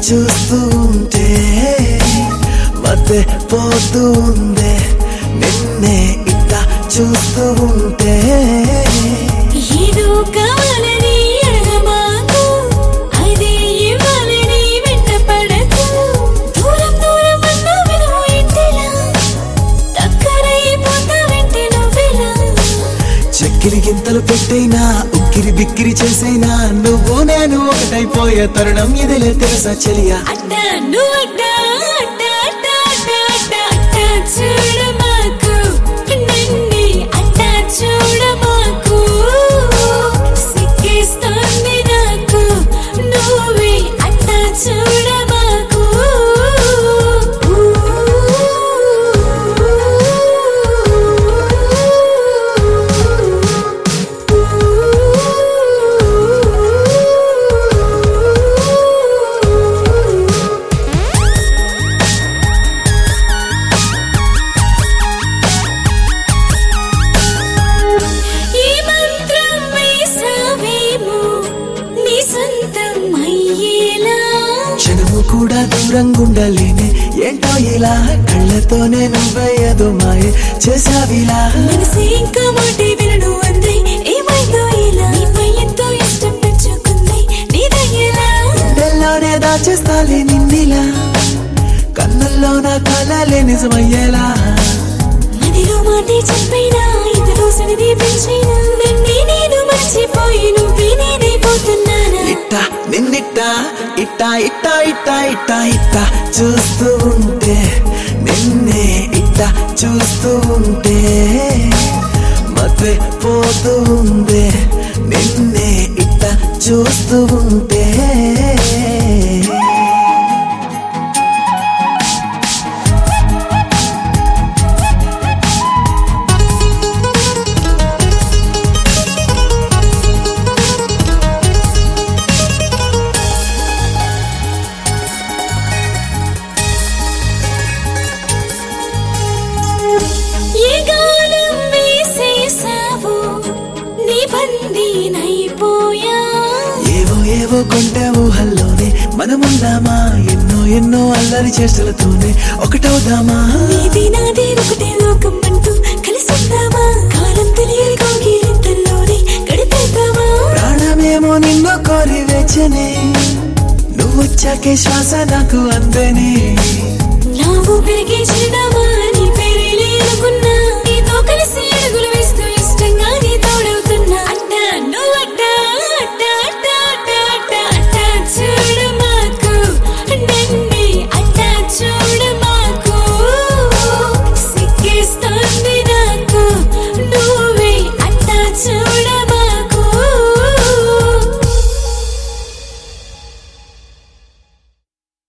చూస్తూ ఉంటే మధ్య పోతూ ఉందే నిన్నే ఇట్ట చూస్తూ ఉంటే ఏదో కావాలని అడగమాకు అదే ఇవ్వాలని వెంటపడకు దూరం దూరం అన్న విలువ ఇంటిలా దగ్గరైపోతా వెంటే నువ్వెలా చక్కిరి గింతలు పెట్టైనా ఉక్కిరి బిక్కిరి చేసైనా నువ్వు నేను ఒకటైపోయే తరుణం ఇదిలే తెలుసా చెలియా అట్టా నువ్వు అట్టా అట్టా అట్టా అట్టా అట్టా అట్టా చూడమాకు నన్ను అట్టా చూడమాకు సిక్కిస్తోంది నాకు నువ్వే అట్టా చూడమాకు ఈ మంత్రం వేసావేమో నీ సొంతం అయ్యేలా క్షణము కూడా దూరంగా ఉండలేనే ఏంటో ఇలా కళ్ళతోనే నువ్వయ్యదు మాయ చేసావిలా మనసు ఇంకా మాటే వినడు అంది ఏమైందో ఇలా నీపై ఎంతో ఇష్టం పెంచుకుంది నీదయ్యేలా గుండెల్లోనే దాచేస్తాలే నిన్నిలా కన్నుల్లో నా కళలే నిజమయ్యేలా మదిలో మాటే చెప్పైనా ఇదిలో సనిది పెంచైనా నన్నే నేను మర్చిపోయి నువ్వే నేనైపోతున్నానా ఇట్ట నిన్నిట్ట ఇట్ట ఇట్ట ఇట్ట ఇట్ట ఇట్ట చూస్తూ ఉంటే నిన్నే ఇట్ట చూస్తూ ఉంటే మతే పోతూ ఉందే నిన్నే ఇట్ట చూస్తూ ఉంటే ఏ గాలం వేసేసావో నీ బందీనైపోయా ఏవో ఏవో కొంటే ఊహల్లోనే మనముందామా ఎన్నో ఎన్నో అల్లరి చేష్టలతోనే ఒకటవుదామా నీది నాది ఒకటే లోకం అంటూ కలిసిందామా కాలం తెలియని కౌగిలింతల్లోనే గడిపేద్దామా ప్రాణమేమో నిన్ను కోరి వేచనే నువ్వొచ్చాకే శ్వాస నాకు అందని నా ఊపిరికి చిరునామా నీ పేరే లేనుకున్నా